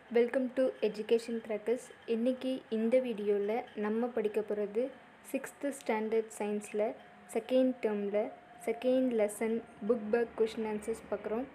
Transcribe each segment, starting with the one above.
welcome to education crackers இன்றைக்கி இந்த வீடியோவில் நம்ம படிக்க போகிறது சிக்ஸ்த்து ஸ்டாண்டர்ட் சயின்ஸில் செகண்ட் டேர்மில் second lesson book back question answers பார்க்குறோம்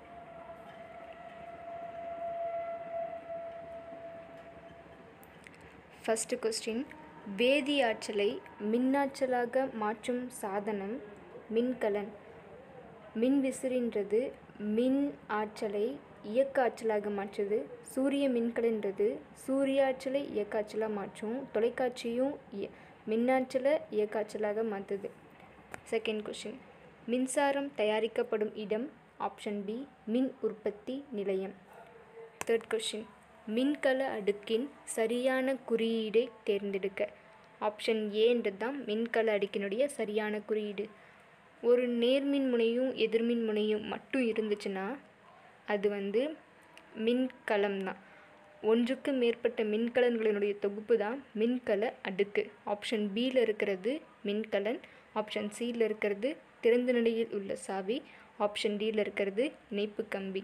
ஃபஸ்ட்டு கொஸ்டின் வேதி ஆற்றலை மின்னாற்றலாக மாற்றும் சாதனம் மின்கலன் மின் விசிறின்றது மின் ஆற்றலை இயக்க ஆற்றலாக மாற்றுது சூரிய மின்கலன்றது சூரிய ஆற்றலை இயக்க ஆற்றலாக மாற்றும் தொலைக்காட்சியும் இய- மின்னாற்றலை இயக்க ஆற்றலாக மாற்றுது செகண்ட் கொஷின் மின்சாரம் தயாரிக்கப்படும் இடம் ஆப்ஷன் பி மின் உற்பத்தி நிலையம் தேர்ட் கொஷின் மின்கல அடுக்கின் சரியான குறியீடை தேர்ந்தெடுக்க ஆப்ஷன் ஏன்றது தான் மின்கல அடுக்கினுடைய சரியான குறியீடு ஒரு நேர்மின் முனையும் எதிர்மின் முனையும் மட்டும் இருந்துச்சுன்னா அது வந்து மின்கலம் தான் ஒன்றுக்கு மேற்பட்ட மின்கலன்களினுடைய தொகுப்பு தான் மின்கல அடுக்கு ஆப்ஷன் பியில் இருக்கிறது மின்கலன் ஆப்ஷன் சியில் இருக்கிறது திறந்த நிலையில் உள்ள சாவி ஆப்ஷன் டியில் இருக்கிறது இணைப்பு கம்பி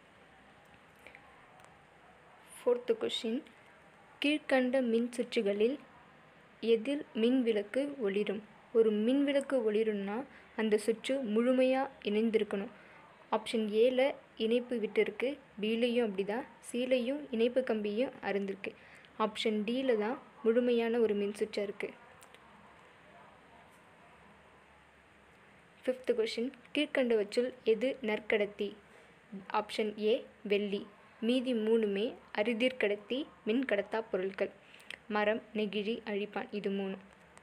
ஃபோர்த்து கொஷின் கீழ்க்கண்ட மின் சுற்றுகளில் எதில் மின் விளக்கு ஒளிரும் ஒரு மின் விளக்கு ஒளிரும்னா அந்த சுற்று முழுமையாக இணைந்திருக்கணும் ஆப்ஷன் ஏல இணைப்பு விட்டிருக்கு பிலையும் அப்படி தான் சிலையும் இணைப்பு கம்பியும் அருந்திருக்கு ஆப்ஷன் டியில் தான் முழுமையான ஒரு மின் சுற்றாக இருக்குது ஃபிஃப்த்து கொஷின் கீழ்கண்டவற்றுள் எது நற்கடத்தி ஆப்ஷன் ஏ வெள்ளி மீதி மூணுமே அரிதிர்கடத்தி மின் கடத்தா பொருட்கள் மரம் நெகிழி அழிப்பான் இது மூணு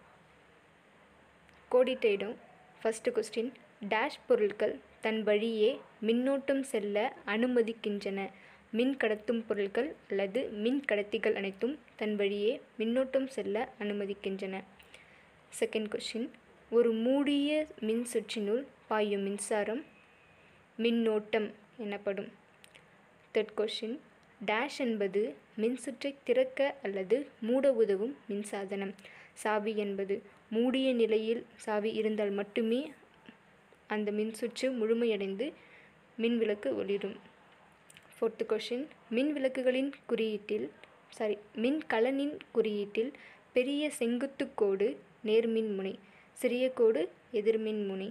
கோடிட்ட இடம் ஃபஸ்ட்டு கொஸ்டின் டேஷ் பொருட்கள் தன் வழியே மின்னோட்டம் செல்ல அனுமதிக்கின்றன மின் கடத்தும் பொருட்கள் அல்லது மின் கடத்திகள் அனைத்தும் தன் வழியே மின்னோட்டம் செல்ல அனுமதிக்கின்றன செகண்ட் கொஷின் ஒரு மூடிய மின் சுற்றினுள் பாயும் மின்சாரம் மின்னோட்டம் எனப்படும் தேர்ட் கொஷின் டேஷ் என்பது மின்சுற்றை திறக்க அல்லது மூட உதவும் மின்சாதனம் சாவி என்பது மூடிய நிலையில் சாவி இருந்தால் மட்டுமே அந்த மின்சுற்று முழுமையடைந்து மின்விளக்கு ஒளிரும் ஃபோர்த்து கொஷின் மின் விளக்குகளின் குறியீட்டில் சாரி மின்கலனின் குறியீட்டில் பெரிய செங்குத்து கோடு நேர்மின் முனை சிறிய கோடு எதிர்மின் முனை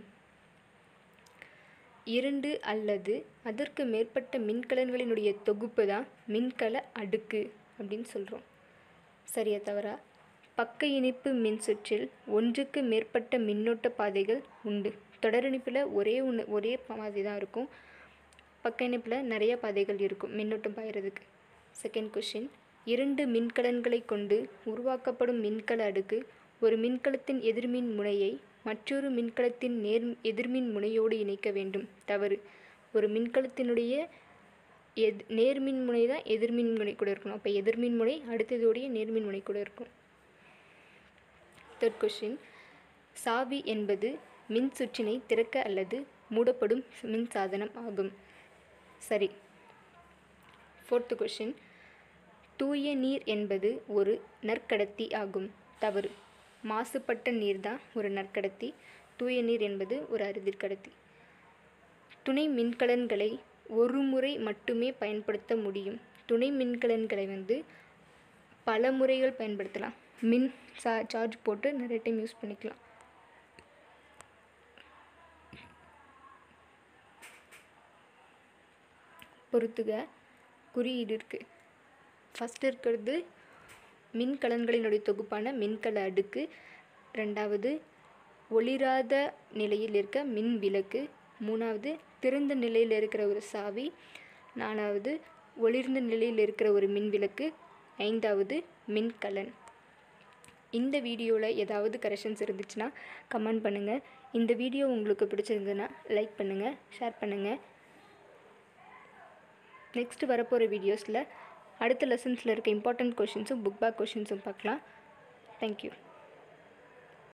இரண்டு அல்லது அதற்கு மேற்பட்ட மின்கலன்களினுடைய தொகுப்பு தான் மின்கல அடுக்கு அப்படின்னு சொல்கிறோம் சரியா தவறா பக்க இணைப்பு மின்சுற்றில் ஒன்றுக்கு மேற்பட்ட மின்னோட்ட பாதைகள் உண்டு தொடர் இணைப்பில் ஒரே ஒன்று ஒரே பாதை தான் இருக்கும் பக்க இணைப்பில் நிறைய பாதைகள் இருக்கும் மின்னோட்டம் பாயறதுக்கு செகண்ட் கொஷின் இரண்டு மின்கலன்களை கொண்டு உருவாக்கப்படும் மின்கல அடுக்கு ஒரு மின்கலத்தின் எதிர்மின் முனையை மற்றொரு மின்கலத்தின் நேர் எதிர்மின் முனையோடு இணைக்க வேண்டும் தவறு ஒரு மின்கலத்தினுடைய எத் நேர்மின் முனை தான் எதிர்மின் முனை கூட இருக்கணும் அப்போ எதிர்மின் முனை அடுத்ததோடைய நேர்மின் முனை கூட இருக்கும் தேர்ட் கொஷின் சாவி என்பது மின் சுற்றினை திறக்க அல்லது மூடப்படும் மின் சாதனம் ஆகும் சரி ஃபோர்த்து கொஷின் தூய நீர் என்பது ஒரு நற்கடத்தி ஆகும் தவறு மாசுபட்ட நீர் தான் ஒரு நற்கடத்தி தூய நீர் என்பது ஒரு அறுதிர்கடத்தி துணை மின்கலன்களை ஒரு முறை மட்டுமே பயன்படுத்த முடியும் துணை மின்கலன்களை வந்து பல முறைகள் பயன்படுத்தலாம் மின் சா சார்ஜ் போட்டு நிறைய டைம் யூஸ் பண்ணிக்கலாம் பொறுத்துக குறியீடு இருக்குது ஃபஸ்ட் இருக்கிறது மின்கலன்களினுடைய தொகுப்பான மின்கல அடுக்கு ரெண்டாவது ஒளிராத நிலையில் இருக்க மின் விளக்கு மூணாவது திறந்த நிலையில் இருக்கிற ஒரு சாவி நாலாவது ஒளிர்ந்த நிலையில் இருக்கிற ஒரு மின் விளக்கு ஐந்தாவது மின்கலன் இந்த வீடியோவில் ஏதாவது கரெக்ஷன்ஸ் இருந்துச்சுன்னா கமெண்ட் பண்ணுங்கள் இந்த வீடியோ உங்களுக்கு பிடிச்சிருந்ததுன்னா லைக் பண்ணுங்கள் ஷேர் பண்ணுங்கள் நெக்ஸ்ட் வரப்போகிற வீடியோஸில் அடுத்த லெசன்ஸில் இருக்க இம்பார்ட்டண்ட் கொஷின்ஸும் புக் பேக் கொஷின்ஸும் பார்க்கலாம் தேங்க்யூ